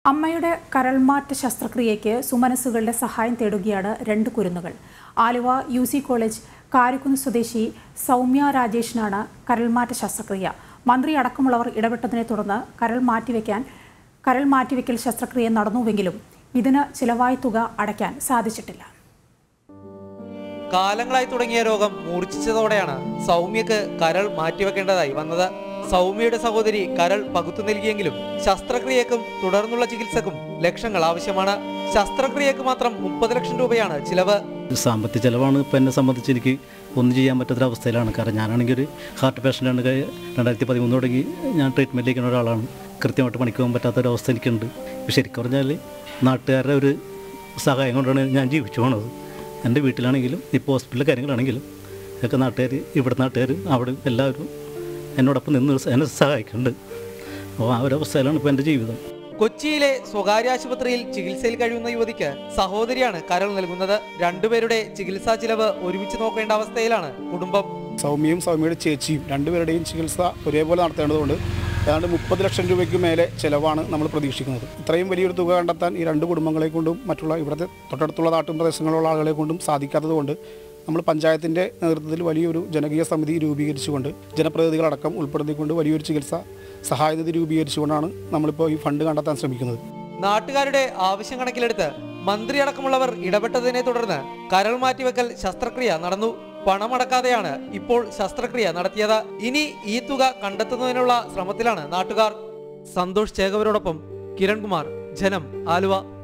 അമ്മയുടെ കരൾമാറ്റ ശസ്ത്രക്രിയയ്ക്ക് സുമനസ്സുകളുടെ സഹായം തേടുകയാണ് രണ്ട് കുരുന്നുകൾ Aluva U C college Karikkunnu സ്വദേശി സൗമ്യ രാജേഷിനാണ് കരൾമാറ്റ ശസ്ത്രക്രിയ മന്ത്രി അടക്കമുള്ളവർ ഇടപെട്ടതിനെ തുടർന്ന് കരൾ മാറ്റിവെക്കാൻ കരൾ മാറ്റിവെക്കൽ ശസ്ത്രക്രിയ നടന്നുവെങ്കിലും ഇതിന് ചിലവായ തുക അടയ്ക്കാൻ സാധിച്ചിട്ടില്ല കാലങ്ങളായി തുടങ്ങിയ രോഗം മൂർച്ഛിച്ചതോടെയാണ് സൗമ്യക്ക് കരൾ മാറ്റിവെക്കേണ്ടതായി വന്നത് സൗമ്യയുടെ സഹോദരി കരൾ പകുത്തു നൽകിയെങ്കിലും ശസ്ത്രക്രിയക്കും തുടർന്നുള്ള ചികിത്സക്കും ലക്ഷങ്ങൾ ആവശ്യമാണ് ശസ്ത്രക്രിയക്ക് മാത്രം മുപ്പത് ലക്ഷം രൂപയാണ് ചിലവ് സാമ്പത്തിക ചിലവാണ് ഇപ്പം എന്നെ സംബന്ധിച്ച് എനിക്ക് ഒന്നും ചെയ്യാൻ പറ്റാത്തൊരവസ്ഥയിലാണ് കാരണം ഞാനാണെങ്കിൽ ഒരു ഹാർട്ട് പേഷ്യൻ്റാണ് രണ്ടായിരത്തി പതിമൂന്ന് തുടങ്ങി ഞാൻ ട്രീറ്റ്മെൻറ്റിലിരിക്കുന്ന ഒരാളാണ് കൃത്യമായിട്ട് പണിക്ക് പോകാൻ പറ്റാത്തൊരവസ്ഥ എനിക്കുണ്ട് ഇപ്പം ശരിക്കും പറഞ്ഞാൽ നാട്ടുകാരുടെ ഒരു സഹായം കൊണ്ടാണ് ഞാൻ ജീവിച്ചു പോണത് എൻ്റെ വീട്ടിലാണെങ്കിലും ഇപ്പോൾ ഹോസ്പിറ്റലിലെ കാര്യങ്ങളാണെങ്കിലും ഒക്കെ നാട്ടുകാർ ഇവിടുത്തെ നാട്ടുകാർ അവിടെ എല്ലാവരും എന്നോടൊപ്പം നിന്ന് എന്നെ സഹായിക്കുന്നുണ്ട് അപ്പോൾ ആ ഒരു അവസ്ഥയിലാണ് ഇപ്പോൾ എൻ്റെ ജീവിതം കൊച്ചിയിലെ സ്വകാര്യ ആശുപത്രിയിൽ ചികിത്സയിൽ കഴിയുന്ന യുവതിക്ക് സഹോദരിയാണ് കരൾ നൽകുന്നത് രണ്ടുപേരുടെ ചികിത്സാ ചിലവ് ഒരുമിച്ച് നോക്കേണ്ട അവസ്ഥയിലാണ് കുടുംബം സൗമ്യയും സൗമ്യയുടെ ചേച്ചിയും രണ്ടുപേരുടെയും ചികിത്സ ഒരേപോലെ നടത്തേണ്ടതുകൊണ്ട് ഏതാണ്ട് മുപ്പത് ലക്ഷം രൂപയ്ക്ക് മേലെ ചിലവാണ് നമ്മൾ പ്രതീക്ഷിക്കുന്നത് ഇത്രയും വലിയൊരു തുക കണ്ടെത്താൻ ഈ രണ്ട് കുടുംബങ്ങളെ കൊണ്ടും മറ്റുള്ള ഇവിടുത്തെ തൊട്ടടുത്തുള്ള നാട്ടും പ്രദേശങ്ങളിലുള്ള ആളുകളെ കൊണ്ടും സാധിക്കാത്തതുകൊണ്ട് നമ്മൾ പഞ്ചായത്തിൻ്റെ നേതൃത്വത്തിൽ വലിയൊരു ജനകീയ സമിതി രൂപീകരിച്ചുകൊണ്ട് ജനപ്രതിനിധികളടക്കം ഉൾപ്പെടുത്തിക്കൊണ്ട് വലിയൊരു ചികിത്സ സഹായനിധി രൂപീകരിച്ചുകൊണ്ടാണ് നമ്മളിപ്പോൾ ഈ ഫണ്ട് കണ്ടെത്താൻ ശ്രമിക്കുന്നത് നാട്ടുകാരുടെ ആവശ്യം കണക്കിലെടുത്ത് മന്ത്രി അടക്കമുള്ളവർ ഇടപെട്ടതിനെ തുടർന്ന് കരൾ മാറ്റിവെക്കൽ ശസ്ത്രക്രിയ നടന്നു പണമടക്കാതെയാണ് ഇപ്പോൾ ശസ്ത്രക്രിയ നടത്തിയത് ഇനി ഈ തുക കണ്ടെത്തുന്നതിനുള്ള ശ്രമത്തിലാണ് നാട്ടുകാർ സന്തോഷ് ചേകവരോടൊപ്പം കിരൺകുമാർ ജനം ആലുവ